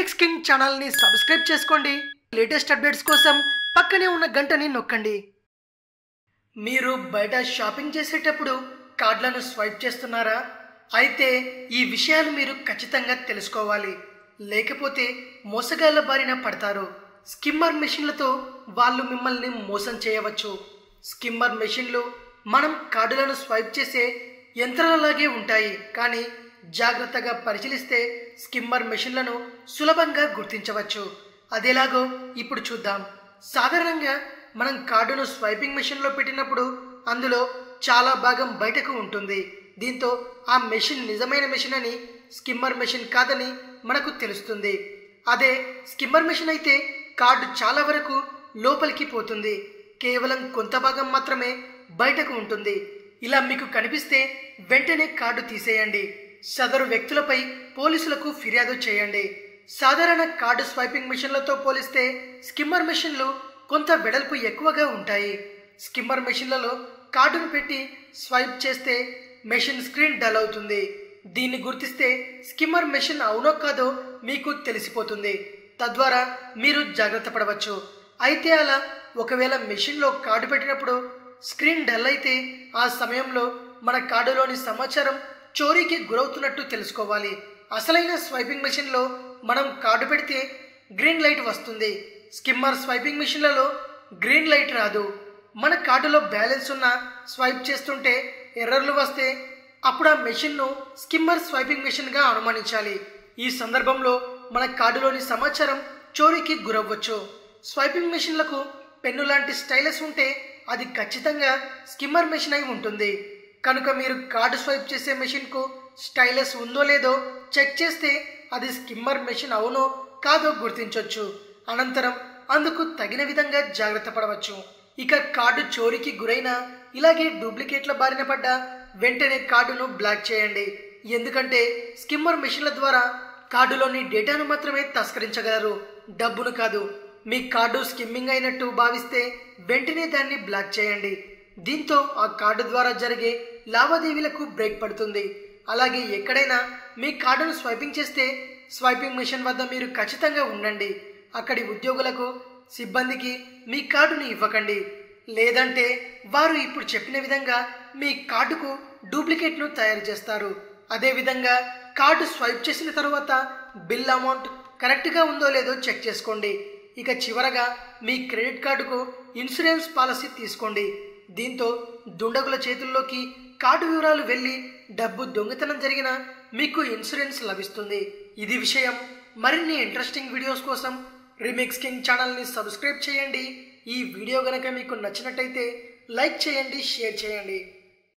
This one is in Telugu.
రిమిక్స్ కింగ్ ఛానల్ని సబ్స్క్రైబ్ చేసుకోండి లేటెస్ట్ అప్డేట్స్ కోసం పక్కనే ఉన్న గంటని నొక్కండి మీరు బయట షాపింగ్ చేసేటప్పుడు కార్డులను స్వైప్ చేస్తున్నారా అయితే ఈ విషయాలు మీరు ఖచ్చితంగా తెలుసుకోవాలి లేకపోతే మోసగాళ్ళ బారిన పడతారు స్కిమ్మర్ మెషిన్లతో వాళ్ళు మిమ్మల్ని మోసం చేయవచ్చు స్కిమ్మర్ మెషిన్లు మనం కార్డులను స్వైప్ చేసే యంత్రాలలాగే ఉంటాయి కానీ జాగ్రత్తగా పరిశీలిస్తే స్కిమ్మర్ మెషిన్లను సులభంగా గుర్తించవచ్చు అదేలాగో ఇప్పుడు చూద్దాం సాధారణంగా మనం కార్డును స్వైపింగ్ మెషిన్లో పెట్టినప్పుడు అందులో చాలా భాగం బయటకు ఉంటుంది దీంతో ఆ మెషిన్ నిజమైన మెషిన్ అని స్కిమ్మర్ మెషిన్ కాదని మనకు తెలుస్తుంది అదే స్కిమ్మర్ మెషిన్ అయితే కార్డు చాలా వరకు లోపలికి పోతుంది కేవలం కొంత భాగం మాత్రమే బయటకు ఉంటుంది ఇలా మీకు కనిపిస్తే వెంటనే కార్డు తీసేయండి సదరు వ్యక్తులపై పోలీసులకు ఫిర్యాదు చేయండి సాధారణ కార్డు స్వైపింగ్ మెషిన్లతో పోలిస్తే స్కిమ్మర్ మెషిన్లు కొంత వెడల్పు ఎక్కువగా ఉంటాయి స్కిమ్మర్ మెషిన్లలో కార్డును పెట్టి స్వైప్ చేస్తే మెషిన్ స్క్రీన్ డల్ అవుతుంది దీన్ని గుర్తిస్తే స్కిమ్మర్ మెషిన్ అవునో కాదో మీకు తెలిసిపోతుంది తద్వారా మీరు జాగ్రత్త పడవచ్చు అయితే అలా ఒకవేళ మెషిన్లో కార్డు పెట్టినప్పుడు స్క్రీన్ డల్ అయితే ఆ సమయంలో మన కార్డులోని సమాచారం చోరీకి గురవుతున్నట్టు తెలుసుకోవాలి అసలైన స్వైపింగ్ మెషిన్లో మనం కార్డు పెడితే గ్రీన్ లైట్ వస్తుంది స్కిమ్మర్ స్వైపింగ్ మెషిన్లలో గ్రీన్ లైట్ రాదు మన కార్డులో బ్యాలెన్స్ ఉన్న స్వైప్ చేస్తుంటే ఎర్రర్లు వస్తే అప్పుడు ఆ మెషిన్ను స్కిమ్మర్ స్వైపింగ్ మెషిన్గా అనుమానించాలి ఈ సందర్భంలో మన కార్డులోని సమాచారం చోరీకి గురవ్వచ్చు స్వైపింగ్ మెషిన్లకు పెన్ను లాంటి స్టైలస్ ఉంటే అది ఖచ్చితంగా స్కిమ్మర్ మెషిన్ అయి ఉంటుంది కనుక మీరు కార్డు స్వైప్ చేసే మెషిన్కు స్టైలస్ ఉందో లేదో చెక్ చేస్తే అది స్కిమ్మర్ మెషిన్ అవునో కాదో గుర్తించవచ్చు అనంతరం అందుకు తగిన విధంగా జాగ్రత్త పడవచ్చు ఇక కార్డు చోరీకి గురైన ఇలాగే డూప్లికేట్ల బారిన పడ్డ వెంటనే కార్డును బ్లాక్ చేయండి ఎందుకంటే స్కిమ్మర్ మెషిన్ల ద్వారా కార్డులోని డేటాను మాత్రమే తస్కరించగలరు డబ్బును కాదు మీ కార్డు స్కిమ్మింగ్ అయినట్టు భావిస్తే వెంటనే దాన్ని బ్లాక్ చేయండి దీంతో ఆ కార్డు ద్వారా జరిగే లావాదేవీలకు బ్రేక్ పడుతుంది అలాగే ఎక్కడైనా మీ కార్డును స్వైపింగ్ చేస్తే స్వైపింగ్ మిషన్ వద్ద మీరు ఖచ్చితంగా ఉండండి అక్కడి ఉద్యోగులకు సిబ్బందికి మీ కార్డుని ఇవ్వకండి లేదంటే వారు ఇప్పుడు చెప్పిన విధంగా మీ కార్డుకు డూప్లికేట్ను తయారు చేస్తారు అదేవిధంగా కార్డు స్వైప్ చేసిన తర్వాత బిల్ అమౌంట్ కరెక్ట్గా ఉందో లేదో చెక్ చేసుకోండి ఇక చివరగా మీ క్రెడిట్ కార్డుకు ఇన్సూరెన్స్ పాలసీ తీసుకోండి దీంతో దుండగుల చేతుల్లోకి కార్డు వివరాలు వెళ్ళి డబ్బు దొంగతనం జరిగిన మీకు ఇన్సూరెన్స్ లభిస్తుంది ఇది విషయం మరిన్ని ఇంట్రెస్టింగ్ వీడియోస్ కోసం రిమిక్స్ కింగ్ ఛానల్ని సబ్స్క్రైబ్ చేయండి ఈ వీడియో గనక మీకు నచ్చినట్టయితే లైక్ చేయండి షేర్ చేయండి